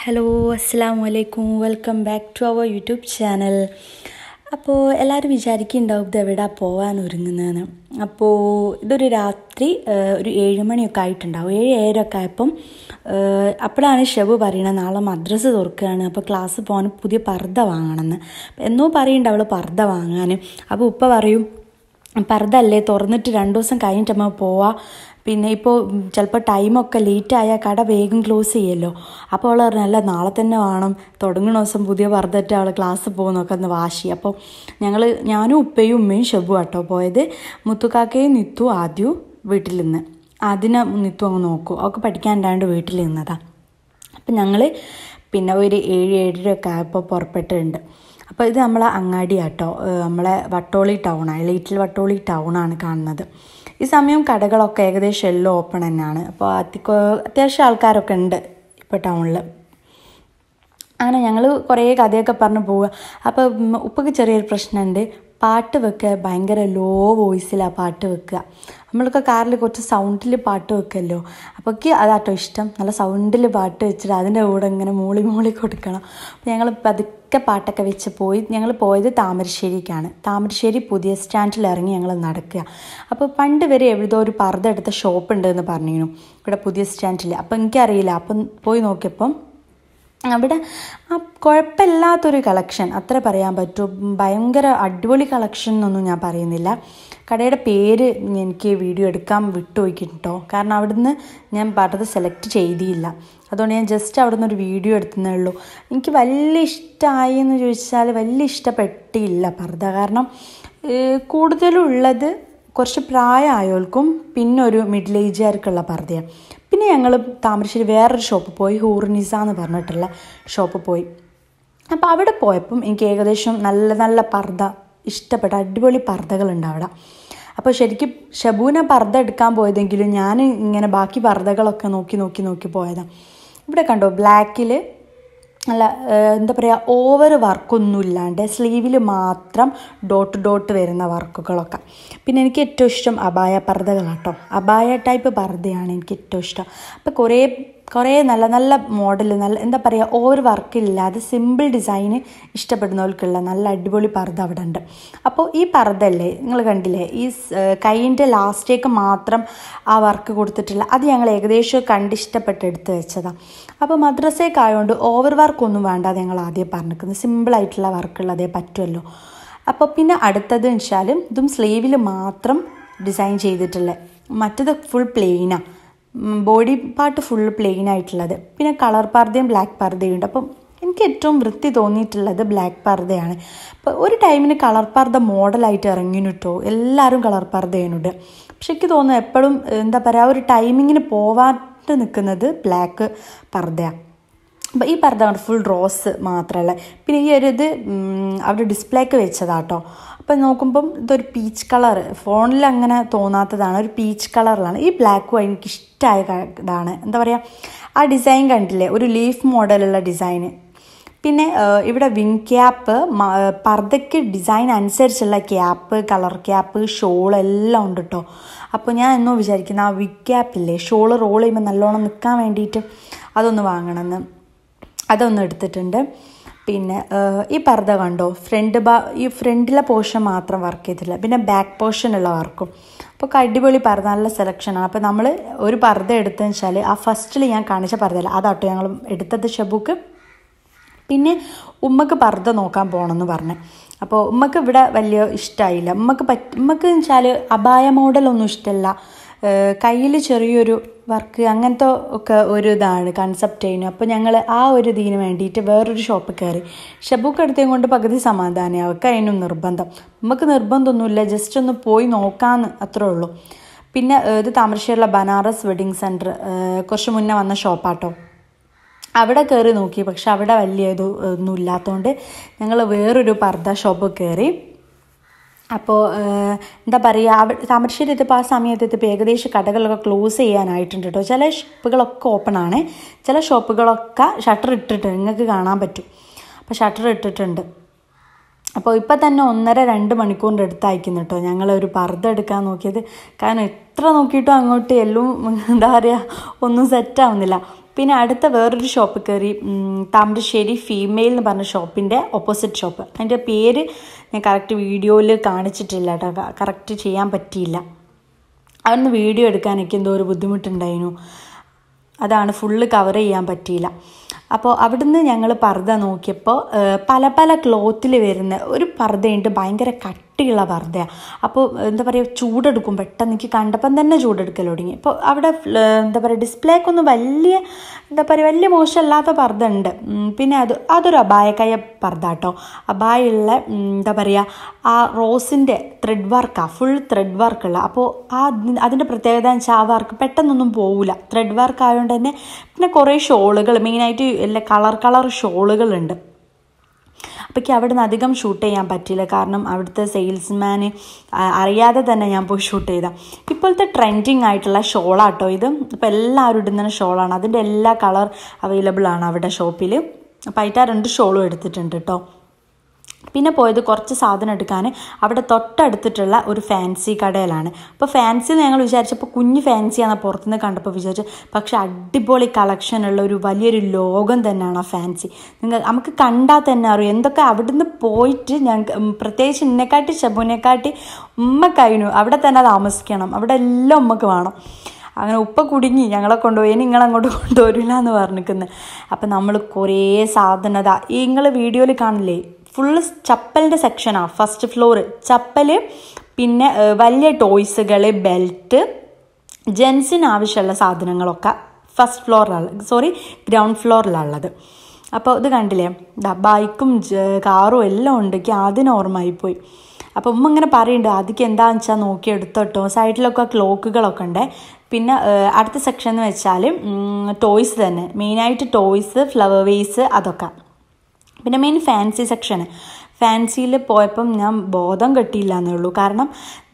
hello അസ്സാം വലൈക്കും welcome back to our YouTube channel അപ്പോൾ എല്ലാവരും വിചാരിക്കുന്നുണ്ടാവും ഇത് എവിടെ പോകാൻ ഒരുങ്ങുന്നതെന്ന് അപ്പോൾ ഇതൊരു രാത്രി ആ, ഒരു ഏഴ് മണിയൊക്കെ ആയിട്ടുണ്ടാവും ഏഴ് ഏഴരൊക്കെ ആയപ്പം ആ, അപ്പോഴാണ് ഷെബു പറയണത് നാളെ മദ്രസ തുറക്കുകയാണ് അപ്പോൾ ക്ലാസ് പോകാൻ പുതിയ പർദ്ദ വാങ്ങണമെന്ന് എന്നോ പറയുന്നുണ്ട് അവൾ പർദ്ദ വാങ്ങാൻ അപ്പോൾ ഉപ്പ പറയും പർദ്ദ അല്ലേ തുറന്നിട്ട് രണ്ട് ദിവസം കഴിഞ്ഞിട്ട് നമ്മൾ പോവാം പിന്നെ ഇപ്പോൾ ചിലപ്പോൾ ടൈമൊക്കെ ലേറ്റ് ആയാൽ കട വേഗം ക്ലോസ് ചെയ്യുമല്ലോ അപ്പോൾ അവൾ പറഞ്ഞു അല്ല നാളെ തന്നെ വേണം തുടങ്ങുന്ന ദിവസം പുതിയ പർദ്ദറ്റ് അവൾ ക്ലാസ് പോകുന്നൊക്കെ ഒന്ന് വാശി അപ്പോൾ ഞങ്ങൾ ഞാനും ഉപ്പയും ഉമ്മയും ഷെബു കേട്ടോ പോയത് മുത്തുക്കാക്കയും നിത്തു ആദ്യവും വീട്ടിൽ നിന്ന് അതിനെ നിത്തു അങ്ങ് നോക്കൂ അവൾക്ക് പഠിക്കാണ്ടാണ്ട് വീട്ടിൽ നിന്നതാണ് അപ്പം ഞങ്ങൾ പിന്നെ ഒരു ഏഴ് ഏഴരയൊക്കെ ആയപ്പോൾ പുറപ്പെട്ടിട്ടുണ്ട് അപ്പോൾ ഇത് നമ്മളെ അങ്ങാടി ആട്ടോ ഏഹ് നമ്മളെ വട്ടോളി ടൗണാണ് ലിറ്റിൽ വട്ടോളി ടൗണാണ് കാണുന്നത് ഈ സമയം കടകളൊക്കെ ഏകദേശം എല്ലാം ഓപ്പൺ തന്നെയാണ് അപ്പോൾ അധികം അത്യാവശ്യം ആൾക്കാരൊക്കെ ഉണ്ട് ഇപ്പോൾ ടൗണിൽ അങ്ങനെ ഞങ്ങൾ കുറേ കഥയൊക്കെ പറഞ്ഞ് പോവുക അപ്പോൾ ഉം ഉപ്പക്ക് ചെറിയൊരു പ്രശ്നമുണ്ട് പാട്ട് വെക്കുക ഭയങ്കര ലോ വോയിസിലാണ് പാട്ട് വെക്കുക നമ്മളൊക്കെ കാറിൽ കുറച്ച് സൗണ്ടിൽ പാട്ട് വെക്കുമല്ലോ അപ്പോഴേക്ക് അതാട്ടോ ഇഷ്ടം നല്ല സൗണ്ടിൽ പാട്ട് വെച്ചിട്ട് അതിൻ്റെ കൂടെ ഇങ്ങനെ മൂളി മൂളി കൊടുക്കണം അപ്പോൾ ഞങ്ങൾ പതുക്കെ പാട്ടൊക്കെ വെച്ച് പോയി ഞങ്ങൾ പോയത് താമരശ്ശേരിക്കാണ് താമരശ്ശേരി പുതിയ സ്റ്റാൻഡിൽ ഇറങ്ങി ഞങ്ങൾ നടക്കുക അപ്പോൾ പണ്ട് വരെ എവിടെയോ ഒരു പർദ്ദ എടുത്ത ഷോപ്പ് ഉണ്ട് എന്ന് പറഞ്ഞിരുന്നു ഇവിടെ പുതിയ സ്റ്റാൻഡിൽ അപ്പോൾ എനിക്കറിയില്ല അപ്പം പോയി നോക്കിയപ്പം അവിടെ ആ കുഴപ്പമില്ലാത്തൊരു കളക്ഷൻ അത്ര പറയാൻ പറ്റൂ ഭയങ്കര അടിപൊളി കളക്ഷൻ എന്നൊന്നും ഞാൻ പറയുന്നില്ല കടയുടെ പേര് എനിക്ക് വീഡിയോ എടുക്കാൻ വിട്ടുപോയിട്ടോ കാരണം അവിടുന്ന് ഞാൻ പറഞ്ഞത് സെലക്ട് ചെയ്തില്ല അതുകൊണ്ട് ഞാൻ ജസ്റ്റ് അവിടുന്ന് ഒരു വീഡിയോ എടുത്തതേ ഉള്ളൂ എനിക്ക് വലിയ ഇഷ്ടമായി എന്ന് ചോദിച്ചാൽ വലിയ ഇഷ്ടപ്പെട്ടില്ല പർദ്ദ കാരണം ഏഹ് കൂടുതലും ഉള്ളത് കുറച്ച് പ്രായമായവർക്കും പിന്നെ ഒരു മിഡിൽ ഏജുകാർക്കുള്ള പർദ്ദയാണ് പിന്നെ ഞങ്ങൾ താമരശ്ശേരി വേറൊരു ഷോപ്പ് പോയി ഹൂർനിസ എന്ന് പറഞ്ഞിട്ടുള്ള ഷോപ്പ് പോയി അപ്പോൾ അവിടെ പോയപ്പം എനിക്ക് ഏകദേശം നല്ല നല്ല പർദ്ദ ഇഷ്ടപ്പെട്ട അടിപൊളി പർദ്ദകളുണ്ട് അവിടെ അപ്പോൾ ശരിക്കും ഷബൂന പർദ്ദ എടുക്കാൻ പോയതെങ്കിലും ഞാൻ ഇങ്ങനെ ബാക്കി പർദ്ദകളൊക്കെ നോക്കി നോക്കി നോക്കി പോയതാണ് ഇവിടെ കണ്ടോ ബ്ലാക്കിൽ അല്ല ഏഹ് എന്താ പറയുക ഓവർ വർക്കൊന്നും ഇല്ലാണ്ട് സ്ലീവിൽ മാത്രം ഡോട്ട് ഡോട്ട് വരുന്ന വർക്കുകളൊക്കെ പിന്നെ എനിക്ക് ഏറ്റവും ഇഷ്ടം അബായ പർദ്ദകളാട്ടോ അബായ ടൈപ്പ് പർദ്ദയാണ് എനിക്ക് ഏറ്റവും ഇഷ്ടം അപ്പോൾ കുറേ കുറേ നല്ല നല്ല മോഡൽ നല്ല എന്താ പറയുക ഓവർ വർക്കില്ലാതെ സിമ്പിൾ ഡിസൈന് ഇഷ്ടപ്പെടുന്നവർക്കുള്ള നല്ല അടിപൊളി പർദ്ദ അവിടെ ഉണ്ട് അപ്പോൾ ഈ പർദ്ദ അല്ലേ നിങ്ങൾ കണ്ടില്ലേ ഈ കൈയിൻ്റെ ലാസ്റ്റേക്ക് മാത്രം ആ വർക്ക് കൊടുത്തിട്ടില്ല അത് ഞങ്ങൾ ഏകദേശം കണ്ടിഷ്ടപ്പെട്ട് എടുത്ത് വെച്ചതാണ് അപ്പോൾ മദ്രസയൊക്കെ ആയതുകൊണ്ട് ഓവർ വർക്കൊന്നും വേണ്ട ഞങ്ങൾ ആദ്യം പറഞ്ഞിരിക്കുന്നത് സിമ്പിളായിട്ടുള്ള വർക്കുള്ളതേ പറ്റുമല്ലോ അപ്പോൾ പിന്നെ അടുത്തത് വെച്ചാൽ ഇതും സ്ലീവിൽ മാത്രം ഡിസൈൻ ചെയ്തിട്ടുള്ള മറ്റത് ഫുൾ പ്ലെയിനാണ് ബോഡി പാർട്ട് ഫുൾ പ്ലെയിൻ ആയിട്ടുള്ളത് പിന്നെ കളർ പർദ്ദയും ബ്ലാക്ക് പർദ്ദയും ഉണ്ട് അപ്പം എനിക്ക് ഏറ്റവും വൃത്തി തോന്നിയിട്ടുള്ളത് ബ്ലാക്ക് പർദ്ദയാണ് അപ്പോൾ ഒരു ടൈമിന് കളർ പർദ്ദ മോഡലായിട്ട് ഇറങ്ങിനു കേട്ടോ എല്ലാവരും കളർ പർദ്ദയുണ്ട് പക്ഷെ എനിക്ക് തോന്നുന്നു എപ്പോഴും എന്താ പറയുക ഒരു ടൈമിങ്ങിന് പോവാണ്ട് നിൽക്കുന്നത് ബ്ലാക്ക് പർദ്ദയാണ് അപ്പോൾ ഈ പർദ്ദ ഫുൾ റോസ് മാത്രമല്ല പിന്നെ ഈ ഒരു ഇത് ഉം, അവിടെ ഡിസ്പ്ലേക്ക് വെച്ചതാട്ടോ അപ്പം നോക്കുമ്പം ഇതൊരു പീച്ച് കളർ ഫോണിൽ അങ്ങനെ തോന്നാത്തതാണ് ഒരു പീച്ച് കളറിലാണ് ഈ ബ്ലാക്കും എനിക്ക് ഇഷ്ടമായ ക- ഇതാണ് എന്താ പറയുക ആ ഡിസൈൻ കണ്ടില്ലേ ഒരു ലീഫ് മോഡലുള്ള ഡിസൈന് പിന്നെ ആ, ഇവിടെ വിങ് ക്യാപ്പ് പർദ്ദയ്ക്ക് ഡിസൈൻ അനുസരിച്ചുള്ള ക്യാപ്പ് കളർ ക്യാപ്പ് ഷോൾ എല്ലാം ഉണ്ട് കേട്ടോ അപ്പോൾ ഞാൻ എന്നോ വിചാരിക്കുന്ന ആ വിഗ് ക്യാപ്പില്ലേ ഷോൾ റോൾ ചെയ്യുമ്പോൾ നല്ലോണം നിൽക്കാൻ വേണ്ടിയിട്ട് അതൊന്ന് വാങ്ങണമെന്ന് അതൊന്നും എടുത്തിട്ടുണ്ട് പിന്നെ ഏഹ്, ഈ പർദ്ദ കണ്ടോ ഫ്രണ്ട് ബാ ഈ ഫ്രണ്ടിലെ പോർഷൻ മാത്രം വർക്ക് ചെയ്തിട്ടില്ല പിന്നെ ബാക്ക് പോർഷനുള്ള വർക്കും അപ്പോൾ ഒക്കെ അടിപൊളി പർദ്ദ നല്ല സെലക്ഷനാണ് അപ്പോൾ നമ്മൾ ഒരു പർദ്ദ എടുത്തതെന്ന് വെച്ചാൽ ആ ഫസ്റ്റിൽ ഞാൻ കാണിച്ച പർദ്ദയില്ല അതാട്ടോ ഞങ്ങൾ എടുത്തത് ഷബുക്ക് പിന്നെ ഉമ്മക്ക് പർദ്ദ നോക്കാൻ പോകണമെന്ന് പറഞ്ഞു അപ്പോൾ ഉമ്മക്ക് ഇവിടെ വലിയ ഇഷ്ടമായില്ല ഉമ്മക്ക് പറ്റ ഉമ്മക്ക് വെച്ചാൽ അപായ മോഡലൊന്നും ഇഷ്ടമല്ല കയ്യിൽ ചെറിയൊരു വർക്ക് അങ്ങനത്തെ ഒക്കെ ഒരു ഇതാണ് കൺസെപ്റ്റ് ചെയ്യുന്നത് അപ്പോൾ ഞങ്ങൾ ആ ഒരു ഇതിന് വേണ്ടിയിട്ട് വേറൊരു ഷോപ്പിൽ കയറി ഷബൂക്ക് എടുത്തേം കൊണ്ട് പകുതി സമാധാനം അവർക്ക് അതിനും നിർബന്ധം നമുക്ക് നിർബന്ധമൊന്നുമില്ല ജസ്റ്റ് ഒന്ന് പോയി നോക്കാമെന്ന് അത്രേ ഉള്ളൂ പിന്നെ ഏഹ്, ഇത് താമരശ്ശേരിയിലെ ബനാറസ് വെഡിങ് സെൻറ്റർ കുറച്ച് മുന്നേ വന്ന ഷോപ്പാട്ടോ അവിടെ കയറി നോക്കി പക്ഷെ അവിടെ വലിയ ഇത് ഒന്നും ഇല്ലാത്തതുകൊണ്ട് ഞങ്ങൾ വേറൊരു പർദ്ദ ഷോപ്പ് കയറി അപ്പോൾ എന്താ പറയുക അവിടെ താമരശ്ശേരി എത്തിയപ്പോൾ ആ സമയത്ത് എത്തിയപ്പോൾ ഏകദേശം കടകളൊക്കെ ക്ലോസ് ചെയ്യാനായിട്ടുണ്ട് കേട്ടോ ചില ഷോപ്പുകളൊക്കെ ഓപ്പൺ ആണ് ചില ഷോപ്പുകളൊക്കെ ഷട്ടർ ഇട്ടിട്ട് നിങ്ങൾക്ക് കാണാൻ പറ്റും അപ്പോൾ ഷട്ടർ ഇട്ടിട്ടുണ്ട് അപ്പോൾ ഇപ്പം തന്നെ ഒന്നര രണ്ട് മണിക്കൂറിൻ്റെ അടുത്ത് അയക്കുന്നു കേട്ടോ ഞങ്ങൾ ഒരു പർദ്ദ എടുക്കാൻ നോക്കിയത് കാരണം എത്ര നോക്കിയിട്ടും അങ്ങോട്ട് എല്ലാം എന്താ പറയുക ഒന്നും സെറ്റാവുന്നില്ല പിന്നെ അടുത്ത വേറൊരു ഷോപ്പ് കയറി ഉം, താമരശ്ശേരി ഫീമെയിൽ എന്ന് പറഞ്ഞ ഷോപ്പിൻ്റെ ഓപ്പോസിറ്റ് ഷോപ്പ് അതിൻ്റെ പേര് ഞാൻ കറക്റ്റ് വീഡിയോയിൽ കാണിച്ചിട്ടില്ല കേട്ടോ കറക്റ്റ് ചെയ്യാൻ പറ്റിയില്ല അവിടുന്ന് വീഡിയോ എടുക്കാൻ എനിക്ക് എന്തോ ഒരു ബുദ്ധിമുട്ടുണ്ടായിരുന്നു അതാണ് ഫുള്ള് കവർ ചെയ്യാൻ പറ്റിയില്ല അപ്പോൾ അവിടുന്ന് ഞങ്ങൾ പർദ്ദ നോക്കിയപ്പോൾ ഏഹ്, പല പല ക്ലോത്തിൽ വരുന്ന ഒരു പർദ്ദയുണ്ട് ഭയങ്കര കട്ടിയുള്ള പർദ്ദയാണ് അപ്പോൾ എന്താ പറയുക ചൂടെടുക്കും പെട്ടെന്ന് എനിക്ക് കണ്ടപ്പം തന്നെ ചൂടെടുക്കൽ തുടങ്ങി അപ്പോൾ അവിടെ ഫ്ല- എന്താ പറയുക ഡിസ്പ്ലേക്കൊന്നും വലിയ എന്താ പറയുക വലിയ മോശമല്ലാത്ത പർദ്ദ ഉണ്ട് ഉം, പിന്നെ അത് അതൊരു അപായക്കയ പർദ്ദ കേട്ടോ അപായുള്ള ഉം, എന്താ പറയുക ആ റോസിൻ്റെ ത്രെഡ് വർക്കാണ് ഫുൾ ത്രെഡ് വർക്കുള്ള അപ്പോൾ ആ അതി- അതിൻ്റെ പ്രത്യേകത എന്ന് വെച്ചാൽ ആ വർക്ക് പെട്ടെന്നൊന്നും പോവില്ല ത്രെഡ് വർക്ക് ആയതുകൊണ്ട് തന്നെ പിന്നെ കുറേ ഷോളുകൾ മെയിനായിട്ട് എല്ലാ കളർ കളർ ഷോളുകളുണ്ട് അപ്പോഴേക്ക് അവിടെ നിന്ന് അധികം ഷൂട്ട് ചെയ്യാൻ പറ്റിയില്ല കാരണം അവിടുത്തെ സെയിൽസ്മാന് അറിയാതെ തന്നെ ഞാൻ പോയി ഷൂട്ട് ചെയ്ത ഇപ്പോഴത്തെ ട്രെൻഡിങ് ആയിട്ടുള്ള ഷോളാട്ടോ ഇത് ഇപ്പോൾ എല്ലാവരും ഇടുന്ന ഷോളാണ് അതിൻ്റെ എല്ലാ കളർ അവൈലബിൾ ആണ് അവിടെ ഷോപ്പിൽ അപ്പോൾ അതിൻ്റെ ആ രണ്ട് ഷോളും എടുത്തിട്ടുണ്ട് കേട്ടോ പിന്നെ പോയത് കുറച്ച് സാധനം എടുക്കാൻ അവിടെ തൊട്ടടുത്തിട്ടുള്ള ഒരു ഫാൻസി കടയിലാണ് അപ്പോൾ ഫാൻസി ഞങ്ങൾ വിചാരിച്ചപ്പോൾ കുഞ്ഞ് ഫാൻസിയാണ് പുറത്തുനിന്ന് കണ്ടപ്പോൾ വിചാരിച്ചു പക്ഷെ അടിപൊളി കളക്ഷനുള്ള ഒരു വലിയൊരു ലോകം തന്നെയാണ് ആ ഫാൻസി നിങ്ങൾ നമുക്ക് കണ്ടാൽ തന്നെ അറിയാം എന്തൊക്കെ അവിടുന്ന് പോയിട്ട് ഞങ്ങൾക്ക് ഉം, പ്രത്യേകിച്ച് എന്നെക്കാട്ടി ഷബുനെക്കാട്ടി ഉമ്മക്കഴിഞ്ഞു അവിടെ തന്നെ താമസിക്കണം അവിടെ എല്ലാം ഉമ്മക്ക് വേണം അങ്ങനെ ഉപ്പ കുടുങ്ങി ഞങ്ങളെ കൊണ്ടുപോയി ഇനി നിങ്ങളങ്ങോട്ട് കൊണ്ടുവരില്ല എന്ന് പറഞ്ഞിരിക്കുന്നത് അപ്പം നമ്മൾ കുറേ സാധനത ഈ നിങ്ങൾ വീഡിയോയിൽ കാണില്ലേ ഫുള്ള് ചപ്പലിൻ്റെ സെക്ഷനാണ് ഫസ്റ്റ് ഫ്ലോറ് ചപ്പല് പിന്നെ ഏഹ്, വലിയ ടോയ്സുകൾ ബെൽറ്റ് ജെൻസിന് ആവശ്യമുള്ള സാധനങ്ങളൊക്കെ ഫസ്റ്റ് ഫ്ലോറിലാണ് സോറി ഗ്രൗണ്ട് ഫ്ലോറിലുള്ളത് അപ്പോൾ ഇത് കണ്ടില്ലേ ദാ ബൈക്കും ജ- കാറും എല്ലാം ഉണ്ട് എനിക്ക് ആദ്യം ഓർമ്മയായിപ്പോയി അപ്പോൾ ഉമ്മ ഇങ്ങനെ പറയുന്നുണ്ട് ആദ്യം എന്താണെന്ന് വെച്ചാൽ നോക്കി എടുത്തോട്ടോ സൈഡിലൊക്കെ ക്ലോക്കുകളൊക്കെ ഉണ്ട് പിന്നെ ഏഹ്, അടുത്ത സെക്ഷൻ എന്ന് വെച്ചാൽ ടോയ്സ് തന്നെ മെയിനായിട്ട് ടോയ്സ് ഫ്ലവർ വേസ് അതൊക്കെ പിന്നെ മെയിൻ ഫാൻസി സെക്ഷന് ഫാൻസിയിൽ പോയപ്പം ഞാൻ ബോധം കെട്ടിയില്ല എന്നേ ഉള്ളൂ കാരണം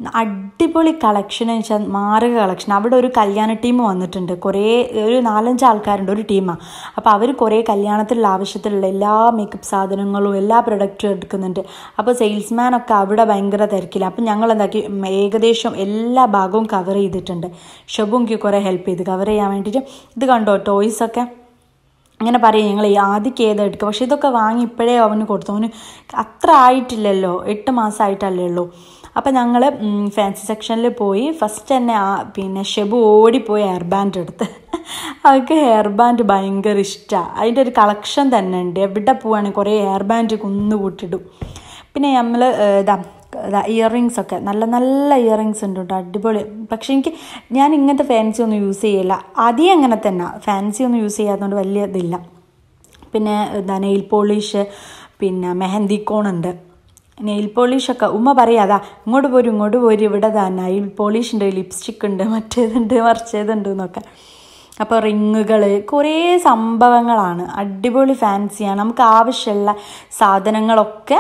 അടിപൊളി കളക്ഷൻ എന്ന് വെച്ചാൽ മാറുക കളക്ഷൻ അവിടെ ഒരു കല്യാണ ടീം വന്നിട്ടുണ്ട് കുറേ ഒരു നാലഞ്ച് ആൾക്കാരുണ്ട് ഒരു ടീമാണ് അപ്പോൾ അവർ കുറേ കല്യാണത്തിലുള്ള ആവശ്യത്തിലുള്ള എല്ലാ മേക്കപ്പ് സാധനങ്ങളും എല്ലാ പ്രൊഡക്റ്റും എടുക്കുന്നുണ്ട് അപ്പോൾ സെയിൽസ്മാനൊക്കെ അവിടെ ഭയങ്കര തിരക്കില്ല അപ്പം ഞങ്ങൾ എന്താക്കി ഉം, ഏകദേശം എല്ലാ ഭാഗവും കവർ ചെയ്തിട്ടുണ്ട് ഷബും എനിക്ക് കുറേ ഹെൽപ്പ് ചെയ്ത് കവർ ചെയ്യാൻ വേണ്ടിയിട്ട് ഇത് കണ്ടോ ടോയ്സൊക്കെ അങ്ങനെ പറയും ഞങ്ങൾ ഈ ആദ്യക്ക് ഏതാ എടുക്കുക പക്ഷെ ഇതൊക്കെ വാങ്ങി ഇപ്പോഴേ അവന് കൊടുത്തു അവന് അത്ര ആയിട്ടില്ലല്ലോ എട്ട് മാസമായിട്ടല്ലേ ഉള്ളൂ അപ്പം ഞങ്ങൾ ഫാൻസി സെക്ഷനിൽ പോയി ഫസ്റ്റ് തന്നെ ആ പിന്നെ ഷെബു ഓടിപ്പോയി ഹെയർ ബാൻഡ് എടുത്ത് അവൾക്ക് ഹെയർ ബാൻഡ് ഭയങ്കര ഇഷ്ടമാണ് അതിൻ്റെ ഒരു കളക്ഷൻ തന്നെ ഉണ്ട് എവിടെ പോവുകയാണെങ്കിൽ കുറേ ഹെയർ ബാൻഡ് കുന്നു കൂട്ടിടും പിന്നെ നമ്മൾ ഇതാ ഇയർ റിങ്സ് ഒക്കെ നല്ല നല്ല ഇയർ റിങ്സ് ഉണ്ട് കേട്ടോ അടിപൊളി പക്ഷെ എനിക്ക് ഞാൻ ഇങ്ങനത്തെ ഫാൻസി ഒന്നും യൂസ് ചെയ്യില്ല ആദ്യം അങ്ങനെ തന്നെ ഫാൻസി ഒന്നും യൂസ് ചെയ്യാത്തതുകൊണ്ട് വലിയ ഇതില്ല പിന്നെ എന്താ നെയിൽ പോളിഷ് പിന്നെ മെഹന്തി കോണുണ്ട് നെയിൽ പോളിഷൊക്കെ ഉമ്മ പറയാ അതാ ഇങ്ങോട്ട് പോരും ഇങ്ങോട്ട് പോരും ഇവിടെ താ നെയിൽ പോളിഷ് ഉണ്ട് ലിപ്സ്റ്റിക് ഉണ്ട് മറ്റേതുണ്ട് മറിച്ചേതുണ്ട് എന്നൊക്കെ അപ്പോൾ റിങ്ങുകൾ കുറേ സംഭവങ്ങളാണ് അടിപൊളി ഫാൻസിയാണ് നമുക്ക് ആവശ്യമുള്ള സാധനങ്ങളൊക്കെ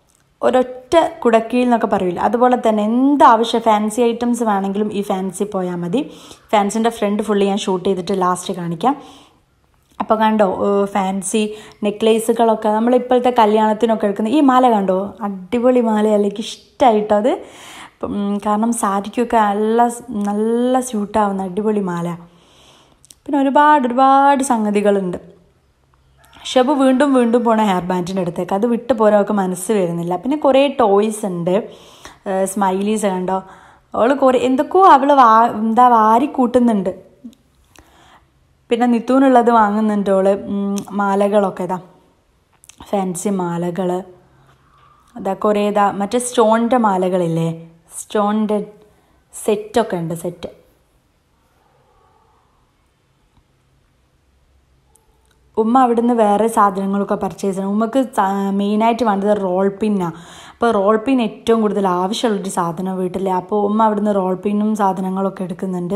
ഒരൊറ്റ കുടക്കീൽ എന്നൊക്കെ പറയില്ല അതുപോലെ തന്നെ എന്ത് ആവശ്യം ഫാൻസി ഐറ്റംസ് വേണമെങ്കിലും ഈ ഫാൻസി പോയാൽ മതി ഫാൻസിൻ്റെ ഫ്രണ്ട് ഫുള്ള് ഞാൻ ഷൂട്ട് ചെയ്തിട്ട് ലാസ്റ്റ് കാണിക്കാം അപ്പോൾ കണ്ടോ ഏഹ് ഫാൻസി നെക്ലേസുകളൊക്കെ നമ്മൾ ഇപ്പോഴത്തെ കല്യാണത്തിനൊക്കെ എടുക്കുന്ന ഈ മാല കണ്ടോ അടിപൊളി മാലയല്ല എനിക്ക് ഇഷ്ടമായിട്ടോ അത് ഉം, കാരണം സാരിക്കൊക്കെ നല്ല നല്ല സ്യൂട്ടാവുന്ന അടിപൊളി മാല പിന്നെ ഒരുപാട് ഒരുപാട് സംഗതികളുണ്ട് ഷബ് വീണ്ടും വീണ്ടും പോണ ഹെയർ ബാൻഡിൻ്റെ അടുത്തേക്ക് അത് വിട്ടു പോരാൻ അവൾക്ക് മനസ്സ് വരുന്നില്ല പിന്നെ കുറേ ടോയ്സ് ഉണ്ട് സ്മൈലീസ് കണ്ടോ അവൾ കുറേ എന്തൊക്കെയോ അവൾ വാ എന്താ വാരി കൂട്ടുന്നുണ്ട് പിന്നെ നിത്തൂനുള്ളത് വാങ്ങുന്നുണ്ട് അവള് ഉം, മാലകളൊക്കെ ഇതാ ഫാൻസി മാലകൾ അതാ കുറേ ഇതാ മറ്റേ സ്റ്റോണിൻ്റെ മാലകളില്ലേ സ്റ്റോണിൻ്റെ സെറ്റൊക്കെ ഉണ്ട് സെറ്റ് ഉമ്മ അവിടുന്ന് വേറെ സാധനങ്ങളൊക്കെ പർച്ചേസ് ചെയ്യണം ഉമ്മക്ക് മെയിനായിട്ട് വേണ്ടത് റോൾ പിന്നാണ് അപ്പോൾ റോൾ പിൻ ഏറ്റവും കൂടുതൽ ആവശ്യമുള്ളൊരു സാധനം വീട്ടിൽ അപ്പോൾ ഉമ്മ അവിടുന്ന് റോൾ പിന്നും സാധനങ്ങളൊക്കെ എടുക്കുന്നുണ്ട്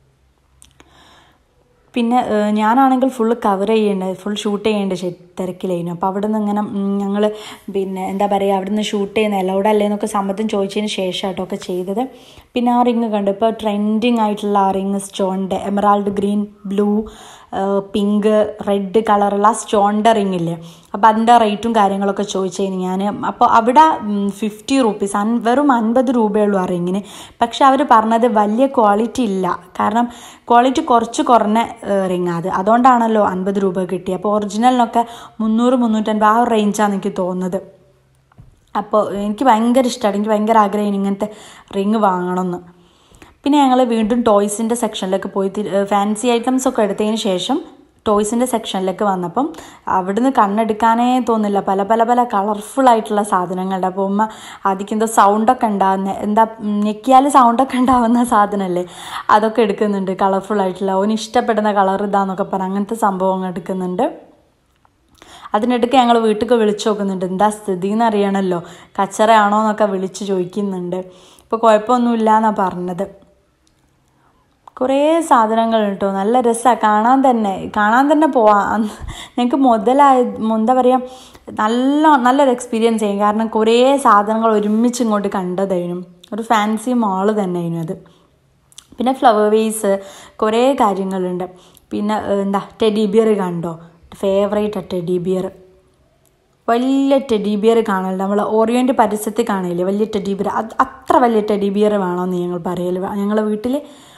പിന്നെ ഏഹ്, ഞാനാണെങ്കിൽ ഫുള്ള് കവർ ചെയ്യേണ്ടത് ഫുൾ ഷൂട്ട് ചെയ്യേണ്ട ശരി തിരക്കിലായിരുന്നു അപ്പോൾ അവിടെ നിന്ന് ഇങ്ങനെ ഞങ്ങൾ പിന്നെ എന്താ പറയുക അവിടെ നിന്ന് ഷൂട്ട് ചെയ്യുന്ന അലൗഡ് അല്ലേ എന്നൊക്കെ സമ്മതം ചോദിച്ചതിന് ശേഷമായിട്ടോ ഒക്കെ ചെയ്തത് പിന്നെ ആ റിങ് കണ്ടു ഇപ്പോൾ ട്രെൻഡിങ് ആയിട്ടുള്ള ആ റിങ് സ്റ്റോണിൻ്റെ emerald green blue pink red കളറുള്ള സ്റ്റോണിൻ്റെ റിങ് ഇല്ലേ അപ്പോൾ അതിൻ്റെ റേറ്റും കാര്യങ്ങളൊക്കെ ചോദിച്ചതിന് ഞാൻ അപ്പോൾ അവിടെ ഫിഫ്റ്റി റുപ്പീസ് അൻ വെറും അൻപത് രൂപയുള്ളൂ ആ റിങ്ങിന് പക്ഷെ അവർ പറഞ്ഞത് വലിയ ക്വാളിറ്റി ഇല്ല കാരണം ക്വാളിറ്റി കുറച്ച് കുറഞ്ഞ റിങ്ങാണ് അത് അതുകൊണ്ടാണല്ലോ അൻപത് രൂപ കിട്ടിയത് അപ്പോൾ ഒറിജിനലിനൊക്കെ മുന്നൂറ് മുന്നൂറ്റൻപത് ആ ഒരു റേഞ്ചാണ് എനിക്ക് തോന്നുന്നത് അപ്പോൾ എനിക്ക് ഭയങ്കര ഇഷ്ടമാണ് എനിക്ക് ഭയങ്കര ആഗ്രഹം ഇങ്ങനത്തെ റിങ് വാങ്ങണമെന്ന് പിന്നെ ഞങ്ങൾ വീണ്ടും ടോയ്സിൻ്റെ സെക്ഷനിലേക്ക് പോയി ഫാൻസി ഐറ്റംസ് ഒക്കെ എടുത്തതിന് ശേഷം ടോയ്സിൻ്റെ സെക്ഷനിലേക്ക് വന്നപ്പം അവിടുന്ന് കണ്ണെടുക്കാനേ തോന്നില്ല പല പല പല കളർഫുൾ ആയിട്ടുള്ള സാധനങ്ങളുണ്ട് അപ്പോൾ ഉമ്മ ആദ്യം എന്തോ സൗണ്ടൊക്കെ ഉണ്ടാകുന്ന എന്താ ഞെക്കിയാൽ സൗണ്ടൊക്കെ ഉണ്ടാവുന്ന സാധനമല്ലേ അതൊക്കെ എടുക്കുന്നുണ്ട് കളർഫുൾ ആയിട്ടുള്ള ഓന് ഇഷ്ടപ്പെടുന്ന കളർ ഇതാന്നൊക്കെ പറഞ്ഞ് അങ്ങനത്തെ സംഭവങ്ങൾ എടുക്കുന്നുണ്ട് അതിനിടയ്ക്ക് ഞങ്ങൾ വീട്ടിൽ വിളിച്ചു നോക്കുന്നുണ്ട് എന്താ സ്ഥിതി എന്ന് അറിയണമല്ലോ കച്ചറയാണോ എന്നൊക്കെ വിളിച്ച് ചോദിക്കുന്നുണ്ട് ഇപ്പോൾ കുഴപ്പമൊന്നുമില്ല എന്നാണ് പറഞ്ഞത് കുറേ സാധനങ്ങൾ കേട്ടോ നല്ല രസമാണ് കാണാൻ തന്നെ കാണാൻ തന്നെ പോവാം ഞങ്ങൾക്ക് മുതലായ എന്താ പറയുക നല്ല നല്ലൊരു എക്സ്പീരിയൻസ് ചെയ്യും കാരണം കുറേ സാധനങ്ങൾ ഒരുമിച്ച് ഇങ്ങോട്ട് കണ്ടതായിരുന്നു ഒരു ഫാൻസി മാള് തന്നെയായിരുന്നു അത് പിന്നെ ഫ്ലവർ വേസ് കുറേ കാര്യങ്ങളുണ്ട് പിന്നെ എന്താ ടെഡി ബിയർ കണ്ടോ ഫേവറേറ്റ് ടെഡി ബിയർ വലിയ ടെഡി ബിയർ കാണലുണ്ട് നമ്മൾ ഓറിയൻ്റ് പരസ്യത്തിൽ കാണില്ലേ വലിയ ടെഡി ബിയർ അത് അത്ര വലിയ ടെഡി ബിയർ വേണമെന്ന് ഞങ്ങൾ പറയൽ ഞങ്ങളെ വീട്ടിൽ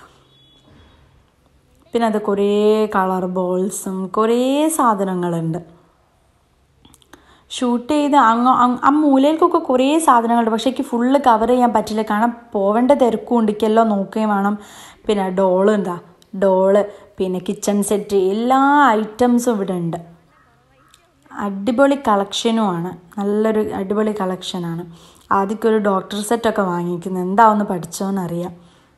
പിന്നെ അത് കുറേ കളർ ബോൾസും കുറേ സാധനങ്ങളുണ്ട് ഷൂട്ട് ചെയ്ത് അങ്ങ് ആ മൂലയിലേക്കൊക്കെ കുറേ സാധനങ്ങളുണ്ട് പക്ഷേ എനിക്ക് ഫുള്ള് കവർ ചെയ്യാൻ പറ്റില്ല കാരണം പോവേണ്ട തിരക്കും ഉണ്ടിക്കല്ലോ നോക്കുകയും വേണം പിന്നെ ഡോള് എന്താ ഡോള് പിന്നെ കിച്ചൺ സെറ്റ് എല്ലാ ഐറ്റംസും ഇവിടെ ഉണ്ട് അടിപൊളി കളക്ഷനുമാണ് നല്ലൊരു അടിപൊളി കളക്ഷനാണ് ആദ്യമൊക്കെ ഒരു ഡോക്ടർ സെറ്റൊക്കെ വാങ്ങിക്കുന്നത് എന്താവെന്ന് പഠിച്ചോന്നറിയാം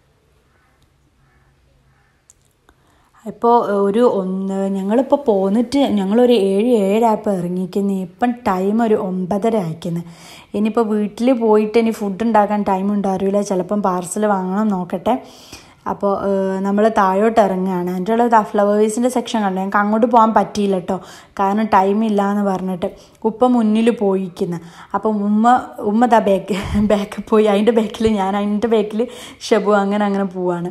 ഇപ്പോൾ ഒരു ഒന്ന് ഞങ്ങളിപ്പോൾ പോന്നിട്ട് ഞങ്ങളൊരു ഏഴ് ഏഴായപ്പോൾ ഇറങ്ങിക്കുന്നത് ഇപ്പം ടൈം ഒരു ഒമ്പതര അയക്കുന്നത് ഇനിയിപ്പോൾ വീട്ടിൽ പോയിട്ട് ഇനി ഫുഡ് ഉണ്ടാക്കാൻ ടൈം ഉണ്ടാവില്ല ചിലപ്പം പാർസൽ വാങ്ങണം നോക്കട്ടെ അപ്പോൾ നമ്മൾ താഴോട്ട് ഇറങ്ങുകയാണ് എൻ്റെ ഉള്ളത് ഫ്ലവേഴ്സിൻ്റെ സെക്ഷൻ കണ്ടു ഞങ്ങൾക്ക് അങ്ങോട്ട് പോകാൻ പറ്റിയില്ല കേട്ടോ കാരണം ടൈം ഇല്ല എന്ന് പറഞ്ഞിട്ട് ഉപ്പ മുന്നിൽ പോയിക്കുന്നു അപ്പം ഉമ്മ ഉമ്മ ദാ ബാക്ക് ബാക്ക് പോയി അതിൻ്റെ ബാക്കിൽ ഞാൻ അതിൻ്റെ ബാക്കിൽ ഷബു അങ്ങനെ അങ്ങനെ പോവാണ്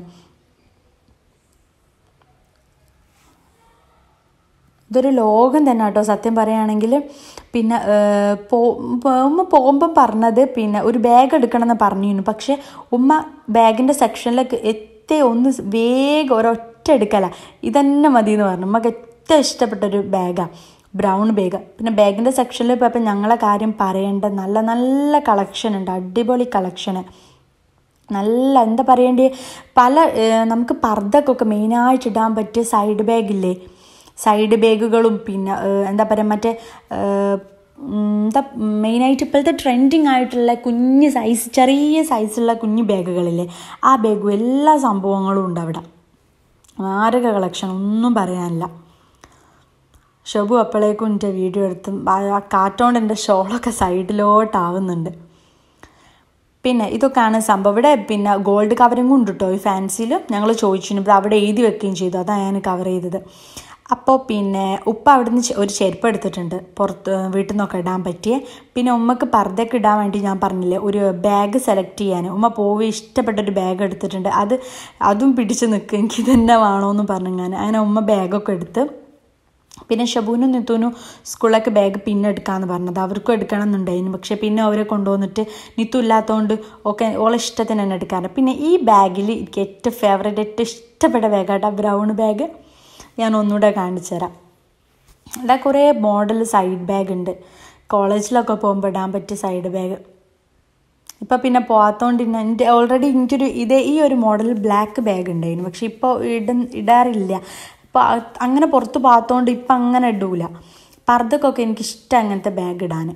ഇതൊരു ലോകം തന്നെ കേട്ടോ സത്യം പറയുകയാണെങ്കിൽ പിന്നെ പോ ഉമ്മ പോകുമ്പോൾ പറഞ്ഞത് പിന്നെ ഒരു ബാഗ് എടുക്കണമെന്ന് പറഞ്ഞിരുന്നു പക്ഷേ ഉമ്മ ബാഗിൻ്റെ സെക്ഷനിലേക്ക് എത്തേ ഒന്ന് വേഗം ഒരൊറ്റ എടുക്കല ഇതന്നെ മതി എന്ന് പറഞ്ഞു ഉമ്മക്ക് ഏറ്റവും ഇഷ്ടപ്പെട്ടൊരു ബാഗാണ് ബ്രൗൺ ബാഗ് പിന്നെ ബാഗിൻ്റെ സെക്ഷനിൽ പോയപ്പോൾ ഞങ്ങളെ കാര്യം പറയേണ്ട നല്ല നല്ല കളക്ഷൻ ഉണ്ട് അടിപൊളി കളക്ഷന് നല്ല എന്താ പറയേണ്ടി പല നമുക്ക് പർദ്ദക്കൊക്കെ മെയിനായിട്ട് ഇടാൻ പറ്റിയ സൈഡ് ബാഗില്ലേ സൈഡ് ബാഗുകളും പിന്നെ എന്താ പറയുക മറ്റേ എന്താ മെയിനായിട്ട് ഇപ്പോഴത്തെ ട്രെൻഡിങ് ആയിട്ടുള്ള കുഞ്ഞ് സൈസ് ചെറിയ സൈസുള്ള കുഞ്ഞു ബാഗുകളില്ലേ ആ ബാഗും എല്ലാ സംഭവങ്ങളും ഉണ്ട് അവിടെ മാരക കളക്ഷൻ ഒന്നും പറയാനില്ല ഷബു അപ്പോഴേക്കും എൻ്റെ വീഡിയോ എടുത്തും ആ കാറ്റോണ്ട് എൻ്റെ ഷോളൊക്കെ സൈഡിലോട്ടാവുന്നുണ്ട് പിന്നെ ഇതൊക്കെയാണ് സംഭവം ഇവിടെ പിന്നെ ഗോൾഡ് കവറിങ് ഉണ്ട് കേട്ടോ ഈ ഫാൻസിയിൽ ഞങ്ങൾ ചോദിച്ചിരുന്നു ഇത് അവിടെ എഴുതി വെക്കുകയും ചെയ്തു അതാണ് ഞാൻ കവർ ചെയ്തത് അപ്പോൾ പിന്നെ ഉപ്പ അവിടുന്ന് ഒരു ചെരുപ്പ് എടുത്തിട്ടുണ്ട് പുറത്ത് വീട്ടിൽ നിന്നൊക്കെ ഇടാൻ പറ്റിയ പിന്നെ ഉമ്മക്ക് പർദ്ദയൊക്കെ ഇടാൻ വേണ്ടി ഞാൻ പറഞ്ഞില്ലേ ഒരു ബാഗ് സെലക്ട് ചെയ്യാൻ ഉമ്മ പോയി ഇഷ്ടപ്പെട്ടൊരു ബാഗ് എടുത്തിട്ടുണ്ട് അത് അതും പിടിച്ച് നിൽക്കുക എനിക്ക് തന്നെ വേണമെന്ന് പറഞ്ഞു ഞാൻ അങ്ങനെ ഉമ്മ ബാഗൊക്കെ എടുത്ത് പിന്നെ ഷബൂനും നിത്തുനും സ്കൂളിലൊക്കെ ബാഗ് പിന്നെ എടുക്കാമെന്ന് പറഞ്ഞത് അവർക്കും എടുക്കണം എന്നുണ്ടായിരുന്നു പക്ഷെ പിന്നെ അവരെ കൊണ്ടുവന്നിട്ട് നിത്തു ഇല്ലാത്തതുകൊണ്ട് ഒക്കെ ഓളെ ഇഷ്ടത്തിന് തന്നെ എടുക്കാറ് പിന്നെ ഈ ബാഗിൽ എനിക്ക് ഏറ്റവും ഫേവറേറ്റ് ഏറ്റവും ഇഷ്ടപ്പെട്ട ബാഗാട്ടോ ബ്രൗൺ ബാഗ് ഞാൻ ഒന്നുകൂടെ കാണിച്ചു തരാം ഇവിടെ കുറേ മോഡൽ സൈഡ് ബാഗ് ഉണ്ട് കോളേജിലൊക്കെ പോകുമ്പോൾ ഇടാൻ പറ്റിയ സൈഡ് ബാഗ് ഇപ്പം പിന്നെ പോകാത്തതുകൊണ്ട് തന്നെ എൻ്റെ ഓൾറെഡി എനിക്കൊരു ഇതേ ഈ ഒരു മോഡൽ ബ്ലാക്ക് ബാഗ് ഉണ്ടായിരുന്നു പക്ഷെ ഇപ്പോൾ ഇട ഇടാറില്ല ഇപ്പോൾ അങ്ങനെ പുറത്ത് പോകാത്തതുകൊണ്ട് ഇപ്പം അങ്ങനെ ഇടൂല പർദ്ദക്കൊക്കെ എനിക്കിഷ്ടം അങ്ങനത്തെ ബാഗ് ഇടാൻ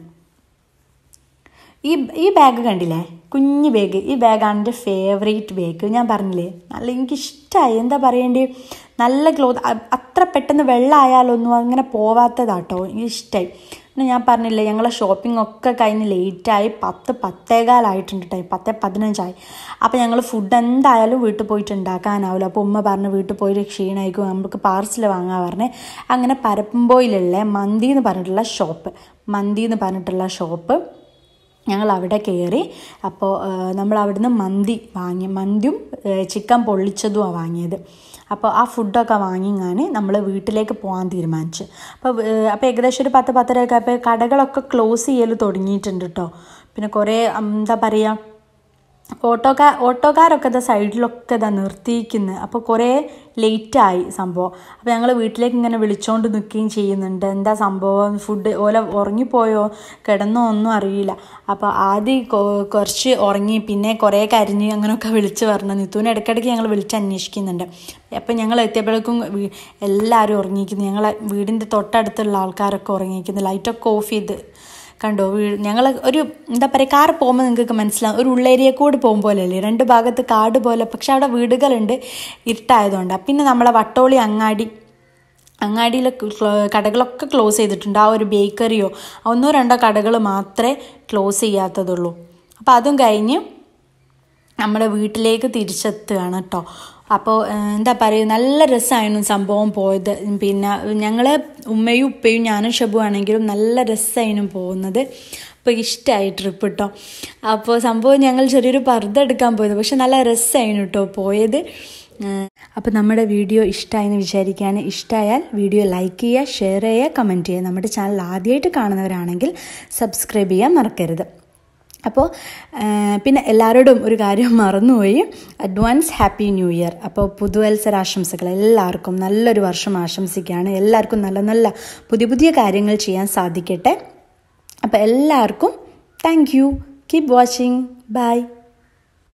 ഈ ഈ ബാഗ് കണ്ടില്ലേ കുഞ്ഞു ബാഗ് ഈ ബാഗാണ് എൻ്റെ ഫേവറേറ്റ് ബാഗ് ഞാൻ പറഞ്ഞില്ലേ നല്ല എനിക്കിഷ്ടമായി എന്താ പറയേണ്ടി നല്ല ക്ലോത്ത് അത്ര പെട്ടെന്ന് വെള്ളമായാലൊന്നും അങ്ങനെ പോവാത്തതാട്ടോ എനിക്കിഷ്ടമായി പിന്നെ ഞാൻ പറഞ്ഞില്ലേ ഞങ്ങളെ ഷോപ്പിംഗ് ഒക്കെ കഴിഞ്ഞ് ലേറ്റായി പത്ത് പത്തേകാലായിട്ടുണ്ട് ടൈം പത്ത് പതിനഞ്ചായി അപ്പോൾ ഞങ്ങൾ ഫുഡ് എന്തായാലും വീട്ടിൽ പോയിട്ട് ഉണ്ടാക്കാനാവില്ല അപ്പോൾ ഉമ്മ പറഞ്ഞ് വീട്ടിൽ പോയിട്ട് ക്ഷീണമായിരിക്കും നമുക്ക് പാർസൽ വാങ്ങാൻ പറഞ്ഞ് അങ്ങനെ പരപ്പമ്പോയിലുള്ള മന്തി എന്ന് പറഞ്ഞിട്ടുള്ള ഷോപ്പ് മന്തി എന്ന് പറഞ്ഞിട്ടുള്ള ഷോപ്പ് ഞങ്ങൾ അവിടെ കയറി അപ്പോൾ നമ്മൾ അവിടുന്ന് മന്തി വാങ്ങി മന്തിയും ചിക്കൻ പൊള്ളിച്ചതുമാണ് വാങ്ങിയത് അപ്പോൾ ആ ഫുഡൊക്കെ വാങ്ങിങ്ങാൻ നമ്മൾ വീട്ടിലേക്ക് പോകാൻ തീരുമാനിച്ചു അപ്പോൾ അപ്പോൾ ഏകദേശം ഒരു പത്ത് പത്തരയൊക്കെ അപ്പോൾ കടകളൊക്കെ ക്ലോസ് ചെയ്യൽ തുടങ്ങിയിട്ടുണ്ട് കേട്ടോ പിന്നെ കുറേ എന്താ പറയുക ഓട്ടോക്കാർ ഓട്ടോക്കാരൊക്കെ ഇതാ സൈഡിലൊക്കെ ഇതാ നിർത്തിയിരിക്കുന്നത് അപ്പോൾ കുറേ ലേറ്റായി സംഭവം അപ്പോൾ ഞങ്ങൾ വീട്ടിലേക്ക് ഇങ്ങനെ വിളിച്ചുകൊണ്ട് നിൽക്കുകയും ചെയ്യുന്നുണ്ട് എന്താ സംഭവം ഫുഡ് ഓല ഉറങ്ങിപ്പോയോ കിടന്നോ ഒന്നും അറിയില്ല അപ്പോൾ ആദ്യം കുറച്ച് ഉറങ്ങി പിന്നെ കുറേ കരിഞ്ഞ് അങ്ങനെയൊക്കെ വിളിച്ച് പറഞ്ഞു നിത്തുവിനെ ഇടയ്ക്കിടയ്ക്ക് ഞങ്ങൾ വിളിച്ച് അന്വേഷിക്കുന്നുണ്ട് അപ്പോൾ ഞങ്ങൾ എത്തിയപ്പോഴേക്കും എല്ലാവരും ഉറങ്ങിയിരിക്കുന്നു ഞങ്ങളെ വീടിൻ്റെ തൊട്ടടുത്തുള്ള ആൾക്കാരൊക്കെ ഉറങ്ങിയിരിക്കുന്നു ലൈറ്റൊക്കെ ഓഫ് ചെയ്ത് കണ്ടോ വീ ഞങ്ങൾ ഒരു എന്താ പറയുക കാർ പോകുമ്പോൾ നിങ്ങൾക്ക് മനസ്സിലാവും ഒരു ഉള്ളേരിയ കൂടെ പോകും പോലെയല്ലേ രണ്ട് ഭാഗത്ത് കാട് പോലെ പക്ഷെ അവിടെ വീടുകളുണ്ട് ഇരുട്ടായതുകൊണ്ടാണ് പിന്നെ നമ്മളെ വട്ടോളി അങ്ങാടി അങ്ങാടിയിൽ കടകളൊക്കെ ക്ലോസ് ചെയ്തിട്ടുണ്ട് ആ ഒരു ബേക്കറിയോ ഒന്നോ രണ്ടോ കടകൾ മാത്രമേ ക്ലോസ് ചെയ്യാത്തതുള്ളൂ അപ്പോൾ അതും കഴിഞ്ഞ് നമ്മുടെ വീട്ടിലേക്ക് തിരിച്ചെത്തുകയാണ് കേട്ടോ അപ്പോൾ എന്താ പറയുക നല്ല രസമായിരുന്നു സംഭവം പോയത് പിന്നെ ഞങ്ങൾ ഉമ്മയും ഉപ്പയും ഞാനും ഷബു ആണെങ്കിലും നല്ല രസമായിരുന്നു പോകുന്നത് അപ്പോൾ ഇഷ്ടമായി ട്രിപ്പ് കേട്ടോ അപ്പോൾ സംഭവം ഞങ്ങൾ ചെറിയൊരു പർദ്ദ എടുക്കാൻ പോയത് പക്ഷെ നല്ല രസമായിരുന്നു കേട്ടോ പോയത് അപ്പോൾ നമ്മുടെ വീഡിയോ ഇഷ്ടമായെന്ന് വിചാരിക്കുകയാണ് ഇഷ്ടമായാൽ വീഡിയോ ലൈക്ക് ചെയ്യുക ഷെയർ ചെയ്യുക കമൻറ്റ് ചെയ്യുക നമ്മുടെ ചാനൽ ആദ്യമായിട്ട് കാണുന്നവരാണെങ്കിൽ സബ്സ്ക്രൈബ് ചെയ്യാൻ മറക്കരുത് അപ്പോൾ പിന്നെ എല്ലാവരോടും ഒരു കാര്യം മറന്നുപോയി അഡ്വാൻസ് ഹാപ്പി ന്യൂ ഇയർ അപ്പോൾ പുതുവത്സരാശംസകൾ എല്ലാവർക്കും നല്ലൊരു വർഷം ആശംസിക്കുകയാണ് എല്ലാവർക്കും നല്ല നല്ല പുതിയ പുതിയ കാര്യങ്ങൾ ചെയ്യാൻ സാധിക്കട്ടെ അപ്പോൾ എല്ലാവർക്കും thank you keep watching by